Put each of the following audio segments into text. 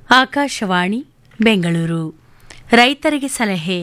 ಆಕಾಶವಾಣಿ ಬೆಂಗಳೂರು ರೈತರಿಗೆ ಸಲಹೆ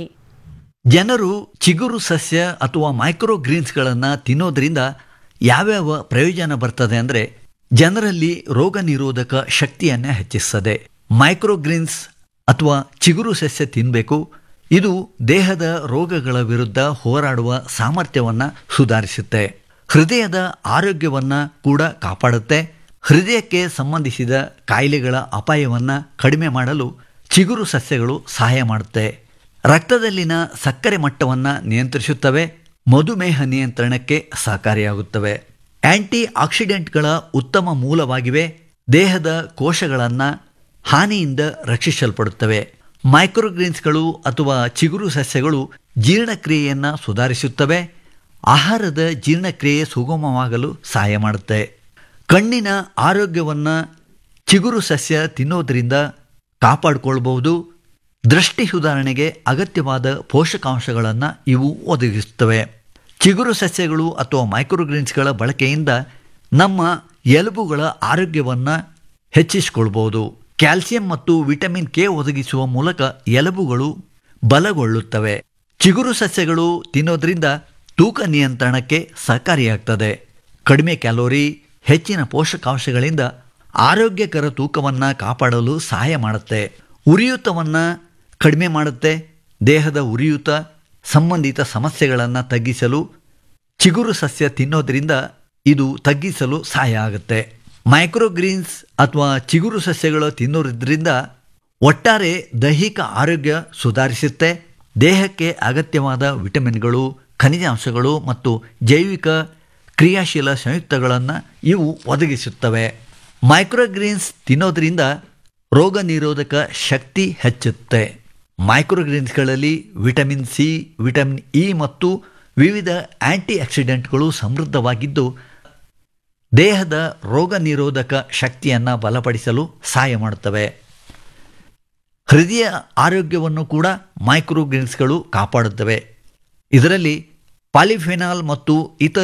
ಜನರು ಚಿಗುರು ಸಸ್ಯ ಅಥವಾ ಮೈಕ್ರೋ ಗ್ರೀನ್ಸ್ಗಳನ್ನು ತಿನ್ನೋದ್ರಿಂದ ಯಾವ್ಯಾವ ಪ್ರಯೋಜನ ಬರ್ತದೆ ಅಂದರೆ ಜನರಲ್ಲಿ ರೋಗ ನಿರೋಧಕ ಶಕ್ತಿಯನ್ನು ಹೆಚ್ಚಿಸ್ತದೆ ಮೈಕ್ರೋ ಗ್ರೀನ್ಸ್ ಅಥವಾ ಚಿಗುರು ಸಸ್ಯ ತಿನ್ನಬೇಕು ಇದು ದೇಹದ ರೋಗಗಳ ವಿರುದ್ಧ ಹೋರಾಡುವ ಸಾಮರ್ಥ್ಯವನ್ನು ಸುಧಾರಿಸುತ್ತೆ ಹೃದಯದ ಆರೋಗ್ಯವನ್ನು ಕೂಡ ಕಾಪಾಡುತ್ತೆ ಹೃದಯಕ್ಕೆ ಸಂಬಂಧಿಸಿದ ಕಾಯಿಲೆಗಳ ಅಪಾಯವನ್ನು ಕಡಿಮೆ ಮಾಡಲು ಚಿಗುರು ಸಸ್ಯಗಳು ಸಹಾಯ ಮಾಡುತ್ತೆ ರಕ್ತದಲ್ಲಿನ ಸಕ್ಕರೆ ಮಟ್ಟವನ್ನು ನಿಯಂತ್ರಿಸುತ್ತವೆ ಮಧುಮೇಹ ನಿಯಂತ್ರಣಕ್ಕೆ ಸಹಕಾರಿಯಾಗುತ್ತವೆ ಆಂಟಿ ಆಕ್ಸಿಡೆಂಟ್ಗಳ ಉತ್ತಮ ಮೂಲವಾಗಿವೆ ದೇಹದ ಕೋಶಗಳನ್ನು ಹಾನಿಯಿಂದ ರಕ್ಷಿಸಲ್ಪಡುತ್ತವೆ ಮೈಕ್ರೋಗ್ರೀನ್ಸ್ಗಳು ಅಥವಾ ಚಿಗುರು ಸಸ್ಯಗಳು ಜೀರ್ಣಕ್ರಿಯೆಯನ್ನು ಸುಧಾರಿಸುತ್ತವೆ ಆಹಾರದ ಜೀರ್ಣಕ್ರಿಯೆ ಸುಗಮವಾಗಲು ಸಹಾಯ ಮಾಡುತ್ತೆ ಕಣ್ಣಿನ ಆರೋಗ್ಯವನ್ನು ಚಿಗುರು ಸಸ್ಯ ತಿನ್ನೋದ್ರಿಂದ ಕಾಪಾಡಿಕೊಳ್ಬಹುದು ದೃಷ್ಟಿ ಸುಧಾರಣೆಗೆ ಅಗತ್ಯವಾದ ಪೋಷಕಾಂಶಗಳನ್ನು ಇವು ಒದಗಿಸುತ್ತವೆ ಚಿಗುರು ಸಸ್ಯಗಳು ಅಥವಾ ಮೈಕ್ರೋಗ್ರೀನ್ಸ್ಗಳ ಬಳಕೆಯಿಂದ ನಮ್ಮ ಎಲುಬುಗಳ ಆರೋಗ್ಯವನ್ನು ಹೆಚ್ಚಿಸಿಕೊಳ್ಬೋದು ಕ್ಯಾಲ್ಸಿಯಂ ಮತ್ತು ವಿಟಮಿನ್ ಕೆ ಒದಗಿಸುವ ಮೂಲಕ ಎಲುಬುಗಳು ಬಲಗೊಳ್ಳುತ್ತವೆ ಚಿಗುರು ಸಸ್ಯಗಳು ತಿನ್ನೋದ್ರಿಂದ ತೂಕ ನಿಯಂತ್ರಣಕ್ಕೆ ಸಹಕಾರಿಯಾಗ್ತದೆ ಕಡಿಮೆ ಕ್ಯಾಲೋರಿ ಹೆಚ್ಚಿನ ಪೋಷಕಾಂಶಗಳಿಂದ ಆರೋಗ್ಯಕರ ತೂಕವನ್ನು ಕಾಪಾಡಲು ಸಹಾಯ ಮಾಡುತ್ತೆ ಉರಿಯೂತವನ್ನು ಕಡಿಮೆ ಮಾಡುತ್ತೆ ದೇಹದ ಉರಿಯೂತ ಸಂಬಂಧಿತ ಸಮಸ್ಯೆಗಳನ್ನು ತಗ್ಗಿಸಲು ಚಿಗುರು ಸಸ್ಯ ತಿನ್ನೋದ್ರಿಂದ ಇದು ತಗ್ಗಿಸಲು ಸಹಾಯ ಆಗುತ್ತೆ ಮೈಕ್ರೋಗ್ರೀನ್ಸ್ ಅಥವಾ ಚಿಗುರು ಸಸ್ಯಗಳು ತಿನ್ನೋದ್ರಿಂದ ಒಟ್ಟಾರೆ ದೈಹಿಕ ಆರೋಗ್ಯ ಸುಧಾರಿಸುತ್ತೆ ದೇಹಕ್ಕೆ ಅಗತ್ಯವಾದ ವಿಟಮಿನ್ಗಳು ಖನಿಜಾಂಶಗಳು ಮತ್ತು ಜೈವಿಕ ಕ್ರಿಯಾಶೀಲ ಸಂಯುಕ್ತಗಳನ್ನು ಇವು ಒದಗಿಸುತ್ತವೆ ಮೈಕ್ರೋಗ್ರೀನ್ಸ್ ತಿನ್ನೋದ್ರಿಂದ ರೋಗ ನಿರೋಧಕ ಶಕ್ತಿ ಹೆಚ್ಚುತ್ತೆ ಮೈಕ್ರೋಗ್ರೀನ್ಸ್ಗಳಲ್ಲಿ ವಿಟಮಿನ್ ಸಿ ವಿಟಮಿನ್ ಇ ಮತ್ತು ವಿವಿಧ ಆಂಟಿ ಆಕ್ಸಿಡೆಂಟ್ಗಳು ಸಮೃದ್ಧವಾಗಿದ್ದು ದೇಹದ ರೋಗ ನಿರೋಧಕ ಶಕ್ತಿಯನ್ನು ಬಲಪಡಿಸಲು ಸಹಾಯ ಮಾಡುತ್ತವೆ ಹೃದಯ ಆರೋಗ್ಯವನ್ನು ಕೂಡ ಮೈಕ್ರೋಗ್ರೀನ್ಸ್ಗಳು ಕಾಪಾಡುತ್ತವೆ ಇದರಲ್ಲಿ ಪಾಲಿಫೆನಾಲ್ ಮತ್ತು ಇತರ